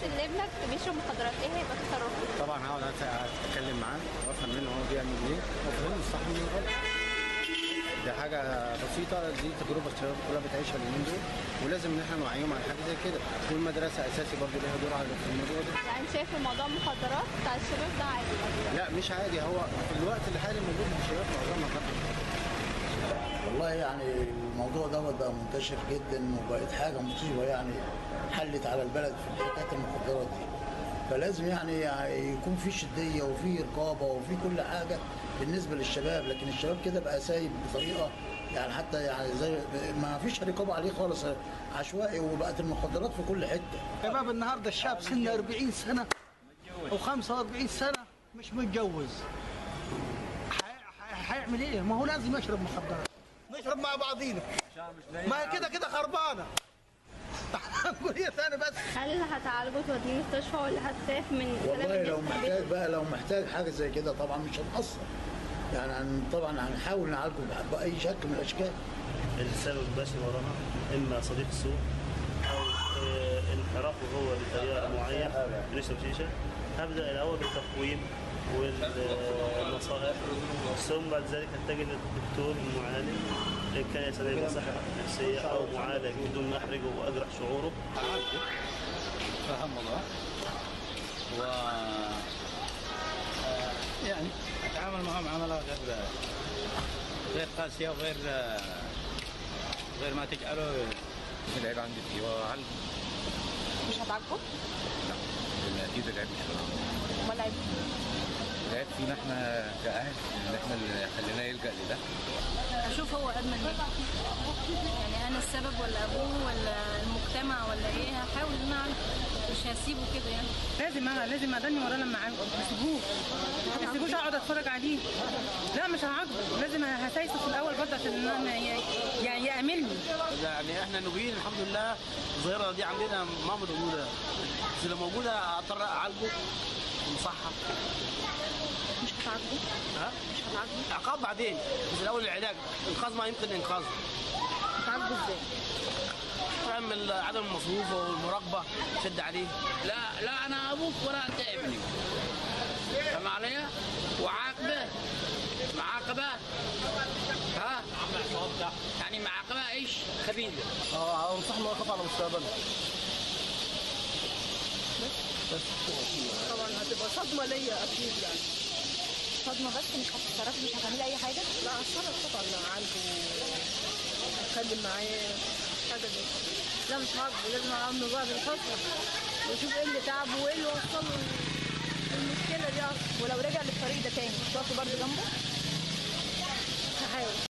ان ابنك بيشرب مخدرات ايه هيبقى تصرفك؟ طبعا هقعد اتكلم معاه وافهم منه هو بيعمل ايه وافهم الصح من الغلط دي حاجة بسيطة دي تجربة الشباب كلها بتعيشها اليومين دول ولازم ان احنا نوعيهم على حاجة زي كده والمدرسة اساسي برضه ليها دور على في الموضوع ده يعني شايف الموضوع مخدرات بتاع الشباب ده عادي لا مش عادي هو في الوقت الحالي موجود في الشباب معظمها طبعا والله يعني الموضوع دوت بقى منتشر جدا وبقت حاجه مصيبه يعني حلت على البلد في حكايه المخدرات دي فلازم يعني, يعني يكون في شديه وفي رقابه وفي كل حاجه بالنسبه للشباب لكن الشباب كده بقى سايب بطريقه يعني حتى يعني زي ما فيش رقابه عليه خالص عشوائي وبقت المخدرات في كل حته شباب النهارده الشاب سنه 40 سنه او 45 سنه مش متجوز حي- حي- هيعمل ايه؟ ما هو لازم يشرب مخدرات نشرب مع بعضينا ما هي كده كده خربانه نقول ايه ثاني بس هل هتعالجه توديه مستشفى ولا هتخاف من كلام والله الناس لو في محتاج البيت؟ بقى لو محتاج حاجه زي كده طبعا مش هنقصر يعني هن- طبعا هنحاول نعالجه باي شكل من الاشكال السبب ماشي ورانا اما صديق سوء او آه، انحرافه هو لتيار معين بيشرب شيشه هبدا الاول بالتقويم والنصائح ثم بعد ذلك اتجه للدكتور المعالج ان كان يستدعي مصحه نفسيه او معالج بدون ما احرجه واجرح شعوره فهم الله و آه، يعني اتعامل معه معامله غير غير قاسيه وغير آه، غير ما تجعله العيب عندي فيه وعالجه مش هتعالجه؟ لان اكيد العيب مش فيه. امال عيب العيب فينا احنا كاهل ان احنا اللي خليناه يلجا لده اشوف هو ادمن ايه يعني انا السبب ولا ابوه ولا المجتمع ولا ايه هحاول ان انا أعالجه. مش هسيبه كده يعني لازم انا لازم ادني وراه لما اعالجه ما اسيبوش ما اسيبوش اقعد اتفرج عليه لا مش هعاقبه لازم هسايسه في الاول برضه عشان انا ي- يعني ياملني يعني احنا نوبيين الحمد لله الظاهره دي عندنا ما موجوده بس لو موجوده اضطر اعالجه ومصحة مش هتعالجه؟ ها مش هتعالجه؟ عقاب بعدين بس الاول العلاج انقاذ ما يمكن انقاذه هتعالجه ازاي؟ تعمل عدم المصروف والمراقبه شد عليه لا لا انا ابوك ولا انت ابني فاهم علي؟ وعاقبه معاقبه ها يعني معاقبه ايش؟ خبيثه اه انصح انه يخاف على مستقبله طبعا هتبقى صدمه ليا اكيد يعني صدمه بس مش هتتصرفي مش هتعملي اي حاجه؟ لا اتصرف طبعا عنده اتكلم معاه حاجه زي كده لا مش هعاقبه لازم اعمل بعض الفتره واشوف ايه اللي تعبه وايه اللي وصله المشكله دي اصلا ولو رجع للطريق ده تاني تقفي برضه جنبه؟ هحاول